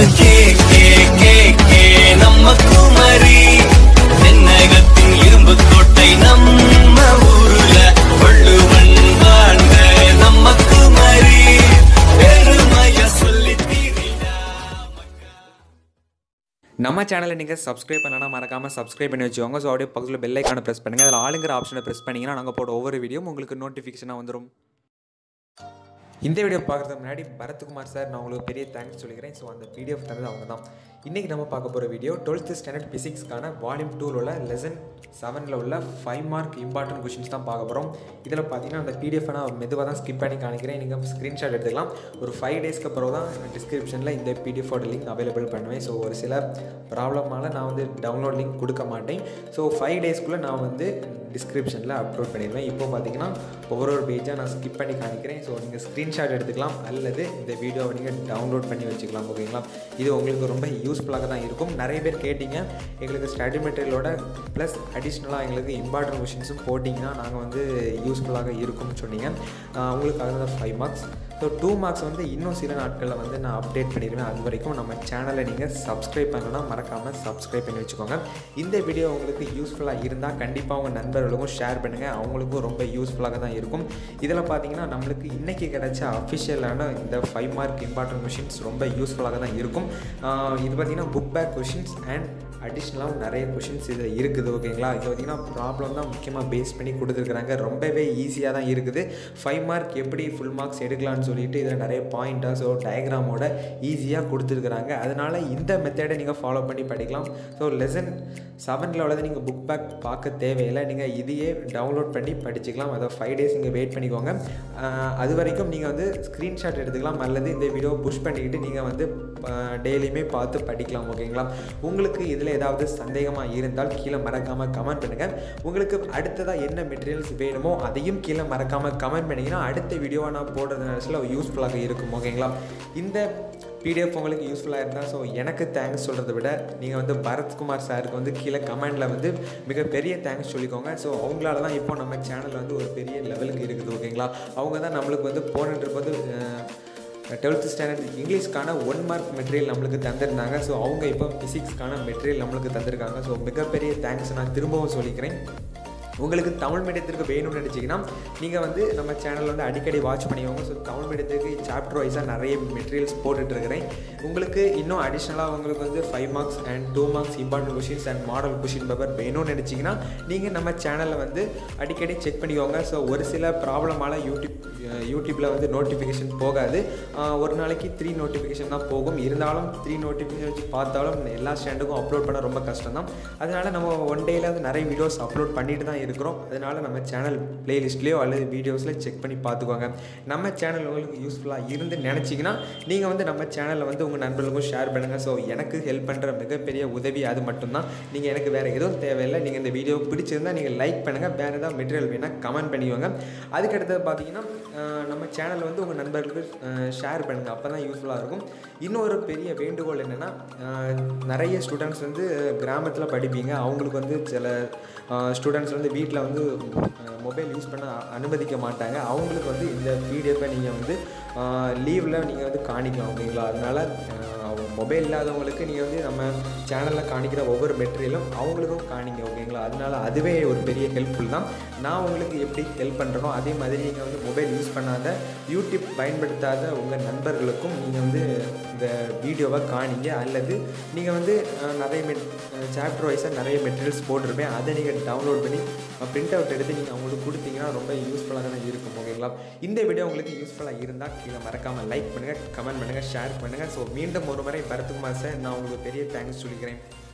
பாட்டு K K K K நம்ம குமரி தென்னகத்தின் இரும்பு கோட்டை நம்ம ஊருல வள்ளுவன் வாழ்ந்த நம்ம குமரி பெருமைய சொல்லி தீரிடா நம்ம சேனலை நீங்கள் சப்ஸ்கிரைப் பண்ணலன்னா மறக்காமல் சப்ஸ்கிரைப் பண்ணி வச்சுக்கோங்க ஸோ அப்படியே பக்கத்தில் பெல் ஐக்கானை ப்ரெஸ் பண்ணுங்கள் அதில் ஆளுங்கிற ஆப்ஷனை ப்ரெஸ் பண்ணிங்கன்னா நாங்கள் போட ஒவ்வொரு வீடியோ உங்களுக்கு நோட்டிஃபிகேஷனாக வந்துடும் இந்த வீடியோ பார்க்குறதுக்கு முன்னாடி பரத்குமார் சார் நான் உங்களுக்கு பெரிய தேங்க்ஸ் சொல்லிக்கிறேன் ஸோ அந்த பிடிஎஃப் தந்தது அவங்க தான் இன்றைக்கி நம்ம பார்க்க போகிற வீடியோ டுவெல்த்து ஸ்டாண்டர்ட் ஃபிசிக்ஸ்க்கான வால்யூம் டூவில் உள்ள லெசன் செவனில் உள்ள ஃபைவ் மார்க் இம்பார்ட்டன்ட் கொஷின்ஸ் தான் பார்க்க போகிறோம் இதில் பார்த்தீங்கன்னா அந்த பிடிஎஃப் நான் மெதுவாக தான் ஸ்கிப் பண்ணி காணிக்கிறேன் நீங்கள் ஸ்க்ரீன்ஷாட் எடுத்துக்கலாம் ஒரு ஃபைவ் டேஸ்க்கு அப்புறம் தான் டிஸ்கிரிப்ஷனில் இந்த பிடிஎஃபோட லிங்க் அவைலபிள் பண்ணுவேன் ஸோ ஒரு சில ப்ராப்ளமால் நான் வந்து டவுன்லோட் லிங்க் கொடுக்க மாட்டேன் ஸோ ஃபைவ் டேஸ்க்குள்ளே நான் வந்து டிஸ்கிரிப்ஷனில் அப்லோட் பண்ணிடுவேன் இப்போ பார்த்தீங்கன்னா ஒவ்வொரு ஒரு பேஜாக நான் ஸ்கிப் பண்ணி காணிக்கிறேன் ஸோ நீங்கள் ஸ்க்ரீன்ஷாட் எடுத்துக்கலாம் அல்லது இந்த வீடியோவை நீங்கள் டவுன்லோட் பண்ணி வச்சுக்கலாம் ஓகேங்களா இது உங்களுக்கு ரொம்ப யூஸ்ஃபுல்லாக தான் இருக்கும் நிறைய பேர் கேட்டிங்க எங்களுக்கு ஸ்டடி மெட்டீரியலோட ப்ளஸ் அடிஷ்னலாக எங்களுக்கு இம்பார்ட்டன்ட் கொஷின்ஸும் போட்டிங்கன்னா நாங்கள் வந்து யூஸ்ஃபுல்லாக இருக்கும்னு சொன்னீங்க ஆஹ் உங்களுக்கு அதுதான் five marks so two marks வந்து இன்னும் சில நாட்களில் வந்து நான் அப்டேட் பண்ணிடுவேன் அது வரைக்கும் நம்ம சேனலை நீங்கள் சப்ஸ்கிரைப் பண்ணலாம் மறக்காமல் சப்ஸ்கிரைப் பண்ணி வச்சுக்கோங்க இந்த வீடியோ உங்களுக்கு யூஸ்ஃபுல்லாக இருந்தால் கண்டிப்பாக உங்கள் நண்பர்களுக்கும் ஷேர் பண்ணுங்கள் அவங்களுக்கும் ரொம்ப யூஸ்ஃபுல்லாக தான் இருக்கும் இதில் பார்த்தீங்கன்னா நம்மளுக்கு இன்றைக்கி கிடைச்ச அஃபிஷியலான இந்த ஃபைவ் மார்க் இம்பார்ட்டன்ட் கொஷின்ஸ் ரொம்ப யூஸ்ஃபுல்லாக தான் இருக்கும் ஆஹ் இது பார்த்தீங்கன்னா புக் பேக் கொஷின்ஸ் அண்ட் அடிஷ்னலாகவும் நிறைய கொஷின்ஸ் இதில் இருக்குது ஓகேங்களா இது பார்த்தீங்கன்னா ப்ராப்ளம் தான் முக்கியமாக பேஸ் பண்ணி கொடுத்துருக்குறாங்க ரொம்பவே ஈஸியாக தான் இருக்குது ஃபைவ் மார்க் எப்படி ஃபுல் மார்க்ஸ் எடுக்கலாம்னு சொல்லிட்டு இதில் நிறைய பாயிண்டாக ஸோ டயக்ராமோட ஈஸியாக கொடுத்துருக்குறாங்க அதனால் இந்த மெத்தடை நீங்கள் ஃபாலோ பண்ணி படிக்கலாம் ஸோ லெசன் செவனில் உள்ளது நீங்கள் புக் பேக் பார்க்க தேவையில்லை நீங்கள் இதையே டவுன்லோட் பண்ணி படிச்சுக்கலாம் அதை ஃபைவ் டேஸ் நீங்கள் வெயிட் பண்ணிக்கோங்க ஆஹ் அது வரைக்கும் நீங்கள் வந்து ஸ்க்ரீன்ஷாட் எடுத்துக்கலாம் அல்லது இந்த வீடியோ புஷ் பண்ணிக்கிட்டு நீங்கள் வந்து டெய்லியுமே பார்த்து படிக்கலாம் ஓகேங்களா உங்களுக்கு இதில் ஏதாவது சந்தேகமாக இருந்தால் கீழே மறக்காமல் கமெண்ட் பண்ணுங்கள் உங்களுக்கு அடுத்ததாக என்ன மெட்டீரியல்ஸ் வேணுமோ அதையும் கீழே மறக்காமல் கமெண்ட் பண்ணிங்கன்னா அடுத்த வீடியோவை நான் போடுறது நேரத்தில் யூஸ்ஃபுல்லாக இருக்கும் ஓகேங்களா இந்த பிடிஎஃப் உங்களுக்கு யூஸ்ஃபுல்லாக இருந்தால் ஸோ எனக்கு தேங்க்ஸ் சொல்கிறத விட நீங்கள் வந்து பரத்குமார் சாருக்கு வந்து கீழே கமெண்டில் வந்து மிகப்பெரிய தேங்க்ஸ் சொல்லிக்கோங்க ஸோ அவங்களால தான் இப்போ நம்ம சேனல் வந்து ஒரு பெரிய லெவலுக்கு இருக்குது ஓகேங்களா அவங்க தான் நம்மளுக்கு வந்து போன ட்ரிப் வந்து டுவெல்த் ஸ்டாண்டர்ட் இங்கிலீஷ்க்கான ஒன் மார்க் மெட்டீரியல் நம்மளுக்கு தந்திருந்தாங்க ஸோ அவங்க இப்போ ஃபிசிக்ஸ்க்கான மெட்டீரியல் நம்மளுக்கு தந்திருக்காங்க ஸோ மிகப்பெரிய தேங்க்ஸ் நான் திரும்பவும் சொல்லிக்கிறேன் உங்களுக்கு தமிழ் மீடியத்திற்கு வேணும்னு நினச்சிங்கன்னா நீங்கள் வந்து நம்ம சேனலில் வந்து அடிக்கடி வாட்ச் பண்ணிக்கோங்க ஸோ தமிழ் மீடியத்துக்கு சாப்டர் வைஸாக நிறைய மெட்டீரியல்ஸ் போட்டுட்ருக்கிறேன் உங்களுக்கு இன்னும் அடிஷ்னலாக உங்களுக்கு வந்து five marks and two marks important questions and model question paper வேணும்னு நினச்சிங்கன்னா நீங்கள் நம்ம சேனலில் வந்து அடிக்கடி செக் பண்ணிக்கோங்க ஸோ ஒரு சில ப்ராப்ளமால் யூடியூப் யூடியூப்பில் வந்து நோட்டிஃபிகேஷன் போகாது ஆஹ் ஒரு நாளைக்கு த்ரீ நோட்டிஃபிகேஷன் தான் போகும் இருந்தாலும் த்ரீ நோட்டிஃபிகேஷன் வச்சு பார்த்தாலும் எல்லா ஸ்டாண்டுக்கும் அப்லோட் பண்ண ரொம்ப கஷ்டம் தான் அதனால் நம்ம ஒன் டேயில் வந்து நிறைய வீடியோஸ் அப்லோட் பண்ணிட்டு தான் இருக்கிறோம் அதனால் நம்ம சேனல் பிளேலிஸ்ட்லேயோ அல்லது வீடியோஸில் செக் பண்ணி பார்த்துக்கோங்க நம்ம சேனல் உங்களுக்கு யூஸ்ஃபுல்லாக இருந்து நினச்சிங்கன்னா நீங்கள் வந்து நம்ம சேனலில் வந்து உங்கள் நண்பர்களுக்கும் ஷேர் பண்ணுங்கள் ஸோ எனக்கு ஹெல்ப் பண்ணுற மிகப்பெரிய உதவி அது மட்டும்தான் நீங்கள் எனக்கு வேறு எதுவும் தேவையில்லை நீங்கள் இந்த வீடியோ பிடிச்சிருந்தா நீங்கள் லைக் பண்ணுங்கள் வேறு ஏதாவது மெட்டீரியல் வேணால் கமெண்ட் பண்ணிக்கோங்க அதுக்கடுத்தது பார்த்தீங்கன்னா ஆஹ் நம்ம சேனல் வந்து உங்கள் நண்பர்களுக்கு ஷேர் பண்ணுங்கள் அப்போ தான் யூஸ்ஃபுல்லாக இருக்கும் இன்னொரு பெரிய வேண்டுகோள் என்னென்னா நிறைய ஸ்டூடெண்ட்ஸ் வந்து கிராமத்தில் படிப்பீங்க அவங்களுக்கு வந்து சில ஸ்டூடெண்ட்ஸ் வந்து வீட்டில் வந்து மொபைல் யூஸ் பண்ண அனுமதிக்க மாட்டாங்க அவங்களுக்கு வந்து இந்த பிடிஎஃப்பை நீங்கள் வந்து லீவில் நீங்கள் வந்து காணிக்கலாம் ஓகேங்களா அதனால் மொபைல் இல்லாதவங்களுக்கு நீங்கள் வந்து நம்ம சேனலில் காணிக்கிற ஒவ்வொரு மெட்டீரியலும் அவங்களுக்கும் காணிங்க ஓகேங்களா அதனால அதுவே ஒரு பெரிய ஹெல்ப்ஃபுல் தான் நான் உங்களுக்கு எப்படி ஹெல்ப் பண்ணுறனோ அதே மாதிரி நீங்கள் வந்து மொபைல் யூஸ் பண்ணாத யூடியூப் பயன்படுத்தாத உங்கள் நண்பர்களுக்கும் நீங்கள் வந்து இந்த வீடியோவை காணிங்க அல்லது நீங்கள் வந்து அஹ், நிறைய மெட் சாப்டர் வைஸாக நிறைய மெட்டீரியல்ஸ் போட்டிருப்பேன் அதை நீங்கள் டவுன்லோட் பண்ணி பிரிண்ட் அவுட் எடுத்து நீங்கள் அவங்களுக்கு கொடுத்தீங்கன்னா ரொம்ப யூஸ்ஃபுல்லாக தான் இருக்கும் ஓகேங்களா இந்த வீடியோ உங்களுக்கு யூஸ்ஃபுல்லாக இருந்தால் கீழே மறக்காமல் லைக் பண்ணுங்கள் கமெண்ட் பண்ணுங்கள் ஷேர் பண்ணுங்கள் ஸோ மீண்டும் ஒரு முறை பரத்குமார் சார் நான் உங்களுக்கு பெரிய தேங்க்ஸ் சொல்லிக்கிறேன்